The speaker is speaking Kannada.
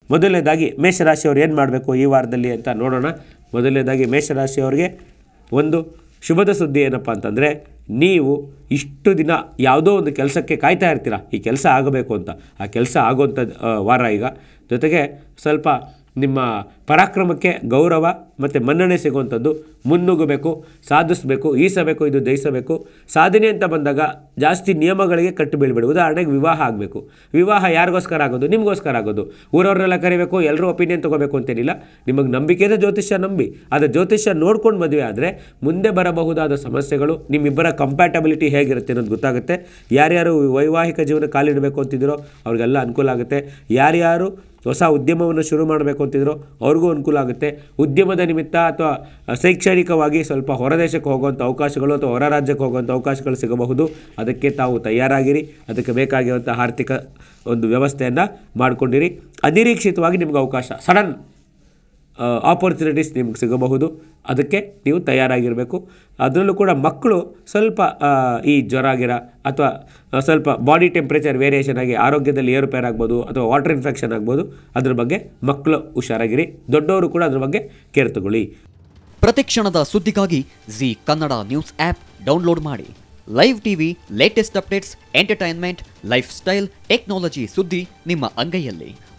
ಮೊದಲನೇದಾಗಿ ಮೇಷರಾಶಿಯವರು ಏನು ಮಾಡಬೇಕು ಈ ವಾರದಲ್ಲಿ ಅಂತ ನೋಡೋಣ ಮೊದಲನೇದಾಗಿ ಮೇಷರಾಶಿಯವರಿಗೆ ಒಂದು ಶುಭದ ಸುದ್ದಿ ಏನಪ್ಪ ಅಂತಂದರೆ ನೀವು ಇಷ್ಟು ದಿನ ಯಾವುದೋ ಒಂದು ಕೆಲಸಕ್ಕೆ ಕಾಯ್ತಾ ಇರ್ತೀರ ಈ ಕೆಲಸ ಆಗಬೇಕು ಅಂತ ಆ ಕೆಲಸ ಆಗೋಂಥ ಆ, ವಾರ ಈಗ ಜೊತೆಗೆ ಸ್ವಲ್ಪ ನಿಮ್ಮ ಪರಾಕ್ರಮಕ್ಕೆ ಗೌರವ ಮತ್ತು ಮನ್ನಣೆ ಸಿಗುವಂಥದ್ದು ಮುನ್ನುಗ್ಗಬೇಕು ಸಾಧಿಸಬೇಕು ಈಸಬೇಕು ಇದು ದಯಿಸಬೇಕು ಸಾಧನೆ ಅಂತ ಬಂದಾಗ ಜಾಸ್ತಿ ನಿಯಮಗಳಿಗೆ ಕಟ್ಟು ಬೀಳ್ಬೇಡಿ ಉದಾಹರಣೆಗೆ ವಿವಾಹ ಆಗಬೇಕು ವಿವಾಹ ಯಾರಿಗೋಸ್ಕರ ಆಗೋದು ನಿಮಗೋಸ್ಕರ ಆಗೋದು ಊರವ್ರನ್ನೆಲ್ಲ ಕರಿಬೇಕು ಎಲ್ಲರೂ ಒಪಿನಿಯನ್ ತೊಗೋಬೇಕು ಅಂತೇನಿಲ್ಲ ನಿಮಗೆ ನಂಬಿಕೆಯಿಂದ ಜ್ಯೋತಿಷ್ಯ ನಂಬಿ ಆದರೆ ಜ್ಯೋತಿಷ್ಯ ನೋಡ್ಕೊಂಡು ಮದುವೆ ಆದರೆ ಮುಂದೆ ಬರಬಹುದಾದ ಸಮಸ್ಯೆಗಳು ನಿಮ್ಮಿಬ್ಬರ ಕಂಪ್ಯಾಟಬಿಲಿಟಿ ಹೇಗಿರುತ್ತೆ ಅನ್ನೋದು ಗೊತ್ತಾಗುತ್ತೆ ಯಾರ್ಯಾರು ವೈವಾಹಿಕ ಜೀವನ ಕಾಲಿಡಬೇಕು ಅಂತಿದ್ದೀರೋ ಅವ್ರಿಗೆಲ್ಲ ಅನುಕೂಲ ಆಗುತ್ತೆ ಯಾರ್ಯಾರು ಹೊಸ ಉದ್ಯಮವನ್ನು ಶುರು ಮಾಡಬೇಕು ಅಂತಿದ್ರು ಅವ್ರಿಗೂ ಅನುಕೂಲ ಆಗುತ್ತೆ ಉದ್ಯಮದ ನಿಮಿತ್ತ ಅಥವಾ ಶೈಕ್ಷಣಿಕವಾಗಿ ಸ್ವಲ್ಪ ಹೊರದೇಶಕ್ಕೆ ಹೋಗುವಂಥ ಅವಕಾಶಗಳು ಅಥವಾ ಹೊರ ರಾಜ್ಯಕ್ಕೆ ಹೋಗುವಂಥ ಅವಕಾಶಗಳು ಸಿಗಬಹುದು ಅದಕ್ಕೆ ತಾವು ತಯಾರಾಗಿರಿ ಅದಕ್ಕೆ ಬೇಕಾಗಿರುವಂಥ ಆರ್ಥಿಕ ಒಂದು ವ್ಯವಸ್ಥೆಯನ್ನು ಮಾಡಿಕೊಂಡಿರಿ ಅನಿರೀಕ್ಷಿತವಾಗಿ ನಿಮ್ಗೆ ಅವಕಾಶ ಸಡನ್ ಆಪರ್ಚುನಿಟೀಸ್ ನಿಮ್ಗೆ ಸಿಗಬಹುದು ಅದಕ್ಕೆ ನೀವು ತಯಾರಾಗಿರಬೇಕು ಅದರಲ್ಲೂ ಕೂಡ ಮಕ್ಕಳು ಸ್ವಲ್ಪ ಆ, ಈ ಜ್ವರ ಗಿರ ಅಥವಾ ಆ, ಸ್ವಲ್ಪ ಬಾಡಿ ಟೆಂಪ್ರೇಚರ್ ವೇರಿಯೇಷನ್ ಆಗಿ ಆರೋಗ್ಯದಲ್ಲಿ ಏರುಪೇರು ಆಗ್ಬೋದು ಅಥವಾ ವಾಟರ್ ಇನ್ಫೆಕ್ಷನ್ ಆಗ್ಬೋದು ಅದ್ರ ಬಗ್ಗೆ ಮಕ್ಕಳು ಹುಷಾರಾಗಿರಿ ದೊಡ್ಡವರು ಕೂಡ ಅದ್ರ ಬಗ್ಗೆ ಕೇರ್ ತಗೊಳ್ಳಿ ಪ್ರತಿಕ್ಷಣದ ಸುದ್ದಿಗಾಗಿ Zee Kannada news app download ಮಾಡಿ live TV latest updates entertainment lifestyle technology ಸುದ್ದಿ ನಿಮ್ಮ ಅಂಗೈಯಲ್ಲಿ